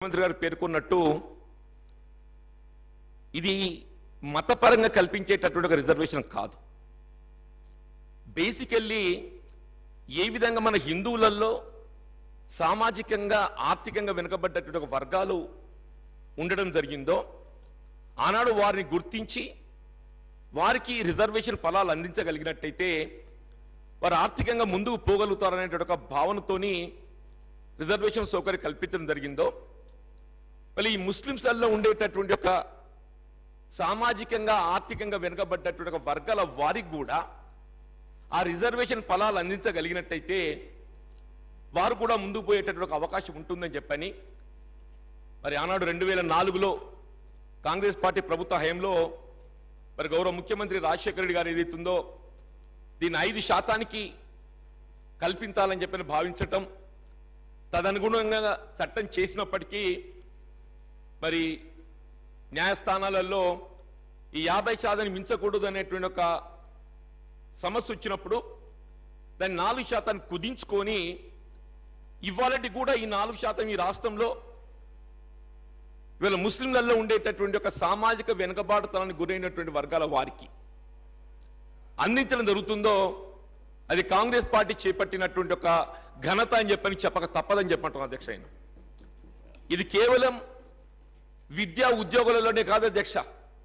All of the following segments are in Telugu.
ముఖ్యమంత్రి గారు పేర్కొన్నట్టు ఇది మతపరంగా కల్పించేటటువంటి ఒక రిజర్వేషన్ కాదు బేసికల్లీ ఏ విధంగా మన హిందువులలో సామాజికంగా ఆర్థికంగా వెనుకబడ్డటువంటి ఒక వర్గాలు ఉండడం జరిగిందో ఆనాడు వారిని గుర్తించి వారికి రిజర్వేషన్ ఫలాలు అందించగలిగినట్టయితే వారు ఆర్థికంగా ముందుకు పోగలుగుతారనేటువంటి ఒక భావనతోని రిజర్వేషన్ సౌకర్యం కల్పించడం జరిగిందో మళ్ళీ ఈ ముస్లింస్లలో ఉండేటటువంటి ఒక సామాజికంగా ఆర్థికంగా వెనుకబడ్డటువంటి ఒక వర్గాల వారికి కూడా ఆ రిజర్వేషన్ ఫలాలు అందించగలిగినట్టయితే వారు కూడా ముందుకు పోయేటటువంటి ఒక అవకాశం ఉంటుందని చెప్పని మరి ఆనాడు రెండు వేల నాలుగులో కాంగ్రెస్ పార్టీ ప్రభుత్వ హయాంలో మరి గౌరవ ముఖ్యమంత్రి రాజశేఖర రెడ్డి గారు ఏదైతుందో దీన్ని ఐదు శాతానికి కల్పించాలని చెప్పని భావించటం తదనుగుణంగా చట్టం చేసినప్పటికీ మరి న్యాయస్థానాలలో ఈ యాభై శాతాన్ని మించకూడదు అనేటువంటి ఒక సమస్య వచ్చినప్పుడు దాన్ని నాలుగు శాతాన్ని కుదించుకొని ఇవాళటి కూడా ఈ నాలుగు శాతం ఈ రాష్ట్రంలో ఇవాళ ముస్లింలలో ఉండేటటువంటి ఒక సామాజిక వెనుకబాటుతనానికి గురైనటువంటి వర్గాల వారికి అందించడం జరుగుతుందో అది కాంగ్రెస్ పార్టీ చేపట్టినటువంటి ఒక ఘనత అని చెప్పని చెప్పక తప్పదని చెప్పంటాం అధ్యక్ష ఆయన ఇది కేవలం విద్యా ఉద్యోగులలోనే కాదు అధ్యక్ష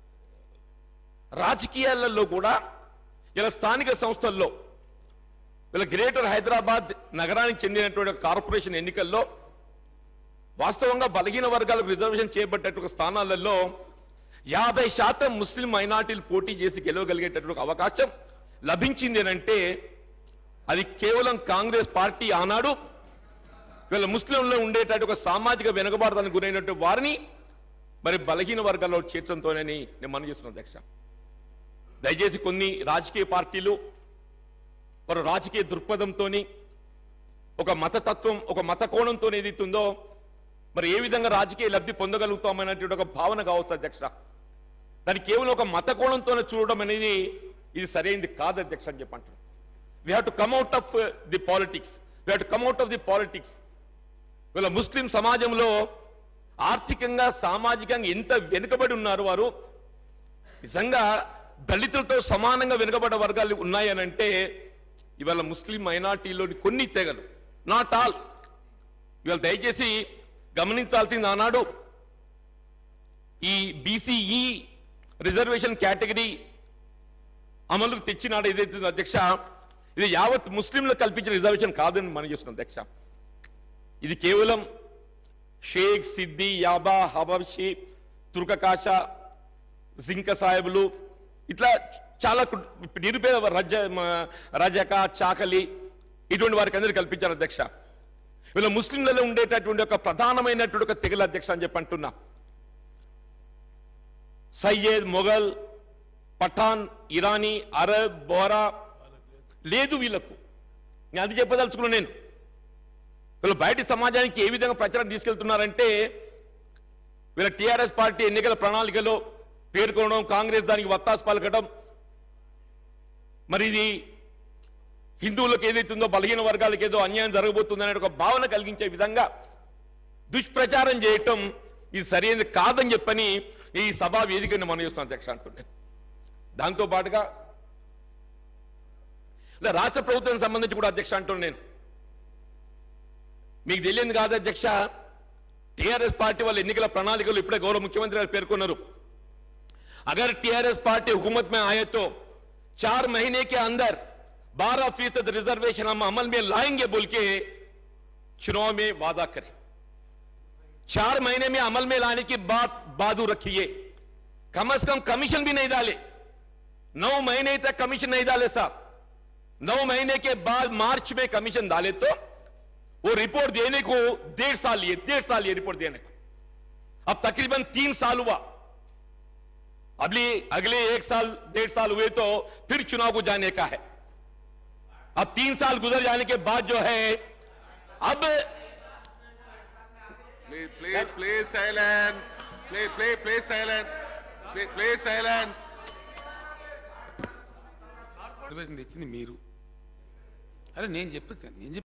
రాజకీయాలలో కూడా ఇలా స్థానిక సంస్థల్లో వీళ్ళ గ్రేటర్ హైదరాబాద్ నగరానికి చెందినటువంటి ఒక కార్పొరేషన్ ఎన్నికల్లో వాస్తవంగా బలహీన వర్గాలకు రిజర్వేషన్ చేయబడ్డటువంటి స్థానాలలో యాభై శాతం ముస్లిం మైనార్టీలు పోటీ చేసి గెలవగలిగేటటువంటి ఒక అవకాశం లభించింది అంటే అది కేవలం కాంగ్రెస్ పార్టీ ఆనాడు వీళ్ళ ముస్లింలో ఉండేటటువంటి ఒక సామాజిక వెనుకబాటుదానికి గురైనటువంటి వారిని మరి బలహీన వర్గాల్లో చేర్చడంతోనని నేను మనం చేస్తున్నాను అధ్యక్ష దయచేసి కొన్ని రాజకీయ పార్టీలు వారు రాజకీయ దృక్పథంతో ఒక మతతత్వం ఒక మత కోణంతో ఏదైతుందో మరి ఏ విధంగా రాజకీయ లబ్ధి పొందగలుగుతామనేటువంటి ఒక భావన కావచ్చు అధ్యక్ష దాన్ని కేవలం ఒక మత కోణంతోనే చూడడం అనేది ఇది సరైనది కాదు అధ్యక్ష అని చెప్పంటారు we have to come out of the politics we have to come out of the politics వీళ్ళ ముస్లిం సమాజంలో ఆర్థికంగా సామాజికంగా ఎంత వెనుకబడి ఉన్నారు వారు నిజంగా దళితులతో సమానంగా వెనుకబడ్డ వర్గాలు ఉన్నాయనంటే ఇవాళ ముస్లిం మైనార్టీలోని కొన్ని తెగలు నాట్ ఆల్ ఇవాళ దయచేసి గమనించాల్సింది ఆనాడు ఈ బీసీఈ రిజర్వేషన్ కేటగిరీ అమలుకు తెచ్చినాడు ఏదైతే ఉందో అధ్యక్ష ఇది యావత్ ముస్లింలకు కల్పించిన రిజర్వేషన్ కాదని మనం చేస్తున్నాం అధ్యక్ష ఇది కేవలం షేక్ సిద్ది యాబా హబషి తుర్కకాష జింక సాహెబులు ఇట్లా చాలా కు- నిరుపేద రజ మ- రజక చాకలి ఇటువంటి వారికి అందరికీ కల్పించారు అధ్యక్ష వీళ్ళ ముస్లింలలో ఉండేటటువంటి ఒక ప్రధానమైనటువంటి ఒక తెగల అధ్యక్ష అని చెప్పి అంటున్నా సయ్యద్ మొఘల్ పఠాన్ ఇరానీ అరబ్ బోరా లేదు వీళ్ళకు నేను అది చెప్పదలుచుకున్నా నేను వీళ్ళు బయటి సమాజానికి ఏ విధంగా ప్రచారం తీసుకెళ్తున్నారంటే వీళ్ళ టీఆర్ఎస్ పార్టీ ఎన్నికల ప్రణాళికలో పేర్కొనడం కాంగ్రెస్ దానికి వత్తాసు పలకడం మరి ఇది హిందువులకు ఏదైతుందో బలహీన వర్గాలకు ఏదో అన్యాయం జరగబోతుందనే ఒక భావన కలిగించే విధంగా దుష్ప్రచారం చేయటం ఇది సరైనది కాదని చెప్పని ఈ సభా వేదికని మనం చేస్తున్నాం అధ్యక్ష అంటున్నాను దాంతో పాటుగా ఇలా రాష్ట్ర ప్రభుత్వానికి సంబంధించి కూడా అధ్యక్ష అంటున్నాను నేను మీకు తెలియదు కాదు అధ్యక్ష టీఆర్ఎస్ పార్టీ వాళ్ళ ఎన్నికల ప్రణాళికలు ఇప్పుడే గౌరవ ముఖ్యమంత్రి గారు పేర్కొన్నారు अगर टीआरएस पार्टी हुकूमत में आए तो चार महीने के अंदर 12 फीसद रिजर्वेशन हम अमल में लाएंगे बोल के चुनाव में वादा करें चार महीने में अमल में लाने की बात बाजू रखिए कम से कम कमीशन भी नहीं डाले नौ महीने तक कमीशन नहीं डाले साहब नौ महीने के बाद मार्च में कमीशन डाले तो वो रिपोर्ट देने को डेढ़ साल लिए डेढ़ साल लिए रिपोर्ट देने को अब तकरीबन तीन साल हुआ अगले अगले एक साल डेढ़ साल हुए तो फिर चुनाव को जाने का है अब तीन साल गुजर जाने के बाद जो है अब Please, please, please silence. Please, please, please silence. Please, please silence. Reservation తెచ్చింది మీరు అరే నేను చెప్పాను నేను చెప్ప